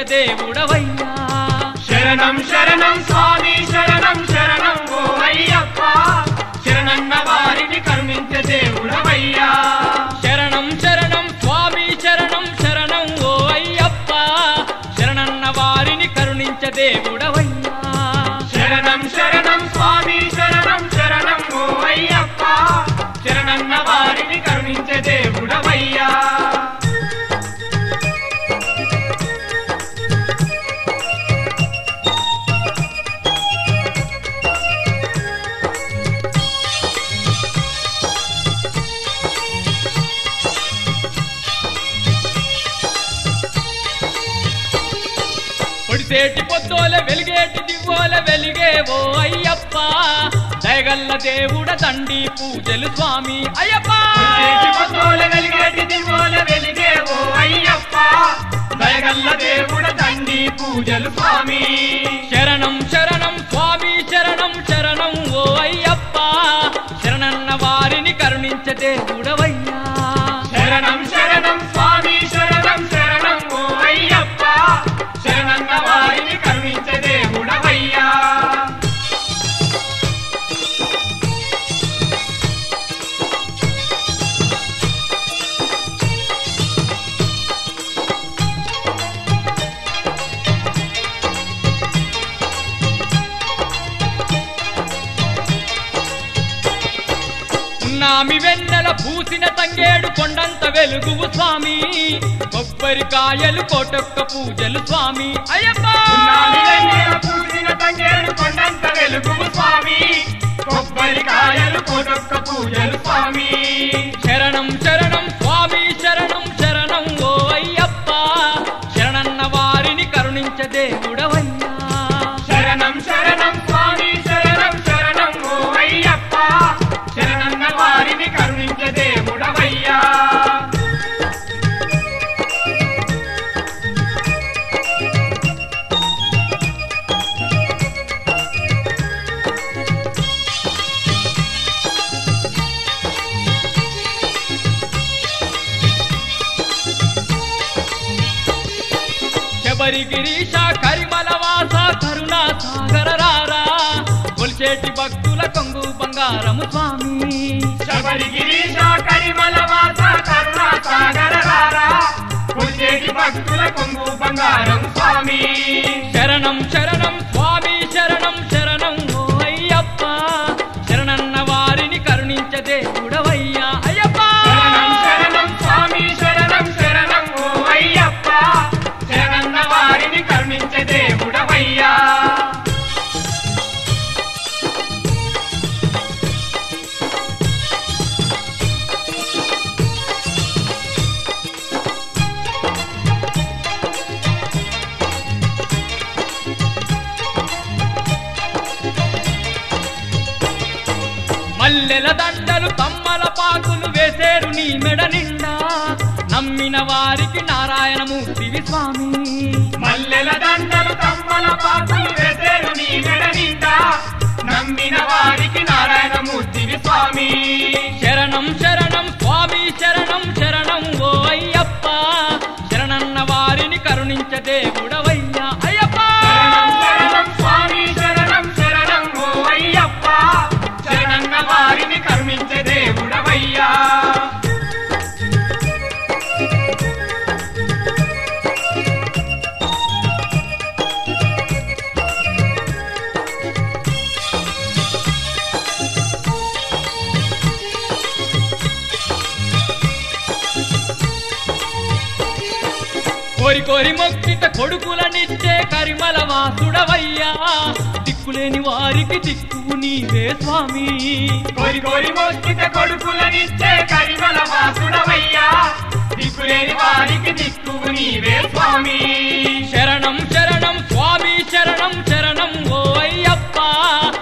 దేవుడవయ్యా శరణం శరణం స్వామి శరణం శరణం ఓ అయ్యప్ప శరణన్న వారిని కరుణించే దేవుడవయ్యా శరణం శరణం స్వామి శరణం శరణం ఓ అయ్యప్ప శరణన్న వారిని కరుణించ దేవుడవయ్యా శరణం శరణం స్వామి శరణం శరణం ఓ అయ్యప్ప శరణన్న వారిని కరుణించే దేవుడవయ్యా పొడిసేటి పొద్దోల వెలిగేటి దివ్వోల వెలిగేవో అయ్యప్ప దయగల్ల దేవుడ దండి పూజలు స్వామి అయ్యప్ప చేతి పొద్దోల వెలిగేటి దివ్వోల వెలిగే ఓ అయ్యప్ప దయగల్ల దేవుడ దండి పూజలు స్వామి శరణం శరణం స్వామి శరణం శరణం ఓ అయ్యప్ప శరణన్న వారిని కరుణించ దేవుడవయ్యా శరణం శరణం స్వామి శరణం శరణం ఓ అయ్యప్ప శరణన్న వారిని కరుణించే దేవుడవయ్యా ఉన్నామి వెన్నెల పూసిన తంగేడు కొండంత వెలుగువు స్వామి కొబ్బరికాయలు కోటొక్క పూజలు స్వామి అయ్యప్ప ఉన్నామి వెన్నెల పూసిన తంగేడు కొండంత వెలుగు స్వామి కొబ్బరికాయలు కోటొక్క పూజలు స్వామి శరణం శరణం స్వామి శరణం శరణం ఓ అయ్యప్ప శరణన్న వారిని కరుణించ దేవుడవయ్యా శరణం శరణం స్వామి శరణం శరణం ఓ అయ్యప్ప శరణన్న వారిని కరుణించే దేవుడవయ్యా శబరి గిరీశ కరిమల వాస కరుణా సాగర రారా కొలిచేటి భక్తుల కొంగు బంగారము స్వామి శబరి గిరీశ కరిమల వాస కరుణా సాగర రారా కొలిచేటి భక్తుల కొంగు బంగారం స్వామి శరణం శరణం స్వామి శరణం శరణం ఓ అయ్యప్ప శరణన్న వారిని కరుణించ దేవుడవయ్యా అయ్యప్ప శరణం శరణం స్వామి శరణం శరణం ఓ అయ్యప్ప శరణన్న వారిని కరుణించే దేవుడవయ్యా మల్లెల దండలు కమ్మల పాకులు వేసేరు నీ మెడ నిండా నమ్మిన వారికి నారాయణమూర్తివి స్వామి మల్లెల దండలు కమ్మల పాటలు వేసేరు నీ మెడ నిండా నమ్మిన వారికి నారాయణమూర్తివి స్వామి శరణం శరణం స్వామి శరణం శరణం ఓ అయ్యప్ప శరణన్న వారిని కరుణించ దేవుడవయ్యా అయ్యప్ప శరణం శరణం స్వామి శరణం శరణం ఓ అయ్యప్ప శరణన్న వారిని కరుణించే దేవుడవయ్యా కోరి కోరి మొక్కిత కొడుకులనిచ్చే కరిమల వాసుడవయ్యా దిక్కులేని వారికి దిక్కు నీవే స్వామి కోరి కోరి మోస్కిత కొడుకులనిచ్చే కరిమల వాసుడవయ్యా దిక్కులేని వారికి దిక్కువు నీవే స్వామి శరణం శరణం స్వామి శరణం శరణం ఓ అయ్యప్ప